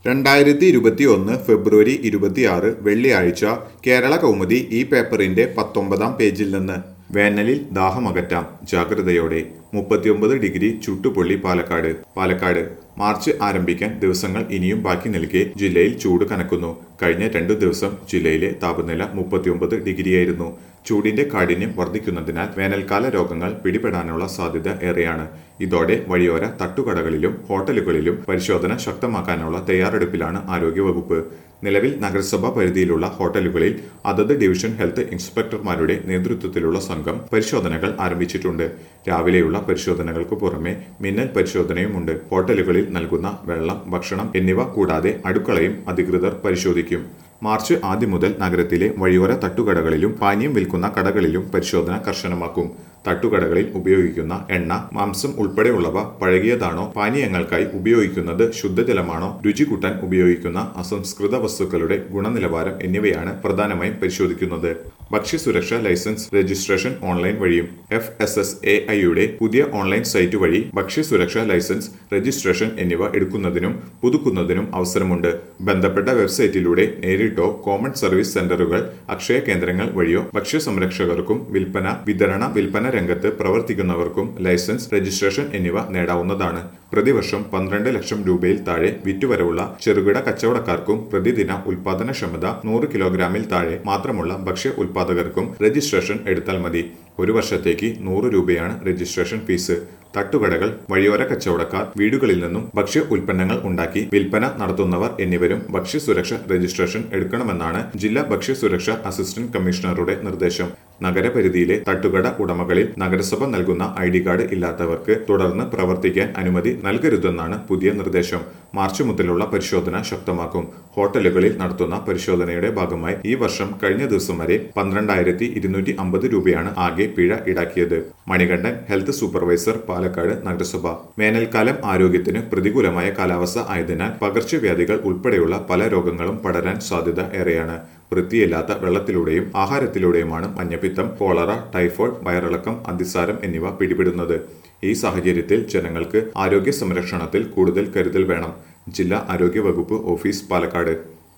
രണ്ടായിരത്തി ഇരുപത്തി ഒന്ന് ഫെബ്രുവരി ഇരുപത്തിയാറ് വെള്ളിയാഴ്ച കേരള കൗമുദി ഈ പേപ്പറിന്റെ പത്തൊമ്പതാം പേജിൽ നിന്ന് വേനലിൽ ദാഹമകറ്റാം ജാഗ്രതയോടെ മുപ്പത്തിയൊമ്പത് ഡിഗ്രി ചുട്ടുപൊള്ളി പാലക്കാട് പാലക്കാട് മാർച്ച് ആരംഭിക്കാൻ ദിവസങ്ങൾ ഇനിയും ബാക്കി നിൽക്കെ ജില്ലയിൽ ചൂട് കനക്കുന്നു കഴിഞ്ഞ രണ്ടു ദിവസം ജില്ലയിലെ താപനില മുപ്പത്തിയൊമ്പത് ഡിഗ്രിയായിരുന്നു ചൂടിന്റെ കാഠിന്യം വർദ്ധിക്കുന്നതിനാൽ വേനൽക്കാല രോഗങ്ങൾ പിടിപെടാനുള്ള സാധ്യത ഏറെയാണ് ഇതോടെ വഴിയോര തട്ടുകടകളിലും ഹോട്ടലുകളിലും പരിശോധന ശക്തമാക്കാനുള്ള തയ്യാറെടുപ്പിലാണ് ആരോഗ്യവകുപ്പ് നിലവിൽ നഗരസഭാ പരിധിയിലുള്ള ഹോട്ടലുകളിൽ അതത് ഡിവിഷൻ ഹെൽത്ത് ഇൻസ്പെക്ടർമാരുടെ നേതൃത്വത്തിലുള്ള സംഘം പരിശോധനകൾ ആരംഭിച്ചിട്ടുണ്ട് രാവിലെയുള്ള പരിശോധനകൾക്ക് പുറമെ മിന്നൽ പരിശോധനയുമുണ്ട് ഹോട്ടലുകളിൽ നൽകുന്ന വെള്ളം ഭക്ഷണം എന്നിവ കൂടാതെ അടുക്കളയും അധികൃതർ പരിശോധിക്കും മാർച്ച് ആദ്യം മുതൽ നഗരത്തിലെ വഴിയോര തട്ടുകടകളിലും പാനീയം വിൽക്കുന്ന കടകളിലും പരിശോധന കർശനമാക്കും തട്ടുകടകളിൽ ഉപയോഗിക്കുന്ന എണ്ണ മാംസം ഉൾപ്പെടെയുള്ളവ പഴകിയതാണോ പാനീയങ്ങൾക്കായി ഉപയോഗിക്കുന്നത് ശുദ്ധജലമാണോ രുചി കൂട്ടാൻ ഉപയോഗിക്കുന്ന അസംസ്കൃത വസ്തുക്കളുടെ ഗുണനിലവാരം എന്നിവയാണ് പ്രധാനമായും പരിശോധിക്കുന്നത് ഭക്ഷ്യസുരക്ഷാ ലൈസൻസ് രജിസ്ട്രേഷൻ ഓൺലൈൻ വഴിയും എഫ് എസ് എസ് എ ഐയുടെ പുതിയ ഓൺലൈൻ സൈറ്റ് വഴി ഭക്ഷ്യസുരക്ഷാ ലൈസൻസ് രജിസ്ട്രേഷൻ എന്നിവ എടുക്കുന്നതിനും പുതുക്കുന്നതിനും അവസരമുണ്ട് ബന്ധപ്പെട്ട വെബ്സൈറ്റിലൂടെ നേരിട്ടോ കോമൺ സർവീസ് സെന്ററുകൾ അക്ഷയ കേന്ദ്രങ്ങൾ വഴിയോ ഭക്ഷ്യസംരക്ഷകർക്കും വിൽപ്പന വിതരണ വിൽപ്പന രംഗത്ത് പ്രവർത്തിക്കുന്നവർക്കും ലൈസൻസ് രജിസ്ട്രേഷൻ എന്നിവ നേടാവുന്നതാണ് പ്രതിവർഷം പന്ത്രണ്ട് ലക്ഷം രൂപയിൽ താഴെ വിറ്റുവരവുള്ള ചെറുകിട കച്ചവടക്കാർക്കും പ്രതിദിന ഉൽപാദനക്ഷമത നൂറ് കിലോഗ്രാമിൽ താഴെ മാത്രമുള്ള ഭക്ഷ്യ ഉൽപാദകർക്കും രജിസ്ട്രേഷൻ എടുത്താൽ മതി ഒരു വർഷത്തേക്ക് നൂറ് രൂപയാണ് രജിസ്ട്രേഷൻ ഫീസ് തട്ടുകടകൾ വഴിയോര കച്ചവടക്കാർ വീടുകളിൽ നിന്നും ഭക്ഷ്യ ഉൽപ്പന്നങ്ങൾ ഉണ്ടാക്കി വിൽപ്പന നടത്തുന്നവർ എന്നിവരും ഭക്ഷ്യസുരക്ഷ രജിസ്ട്രേഷൻ എടുക്കണമെന്നാണ് ജില്ലാ ഭക്ഷ്യസുരക്ഷ അസിസ്റ്റന്റ് കമ്മീഷണറുടെ നിർദ്ദേശം നഗരപരിധിയിലെ തട്ടുകട ഉടമകളിൽ നഗരസഭ നൽകുന്ന ഐ ഡി കാർഡ് ഇല്ലാത്തവർക്ക് തുടർന്ന് പ്രവർത്തിക്കാൻ അനുമതി നൽകരുതെന്നാണ് പുതിയ നിർദ്ദേശം മാർച്ച് മുതലുള്ള പരിശോധന ശക്തമാക്കും ഹോട്ടലുകളിൽ നടത്തുന്ന പരിശോധനയുടെ ഭാഗമായി ഈ വർഷം കഴിഞ്ഞ ദിവസം വരെ പന്ത്രണ്ടായിരത്തി ഇരുന്നൂറ്റി അമ്പത് രൂപയാണ് ആകെ പിഴ ഈടാക്കിയത് മണികണ്ഠൻ ഹെൽത്ത് സൂപ്പർവൈസർ പാലക്കാട് നഗരസഭ വേനൽക്കാലം ആരോഗ്യത്തിന് പ്രതികൂലമായ കാലാവസ്ഥ ആയതിനാൽ പകർച്ചവ്യാധികൾ ഉൾപ്പെടെയുള്ള പല രോഗങ്ങളും പടരാൻ സാധ്യത ഏറെയാണ് വൃത്തിയില്ലാത്ത വെള്ളത്തിലൂടെയും ആഹാരത്തിലൂടെയുമാണ് മഞ്ഞപ്പിത്തം കോളറ ടൈഫോയിഡ് വയറിളക്കം അതിസാരം എന്നിവ പിടിപെടുന്നത് ഈ സാഹചര്യത്തിൽ ജനങ്ങൾക്ക് ആരോഗ്യ സംരക്ഷണത്തിൽ കൂടുതൽ കരുതൽ വേണം ജില്ലാ ആരോഗ്യ വകുപ്പ് ഓഫീസ് പാലക്കാട്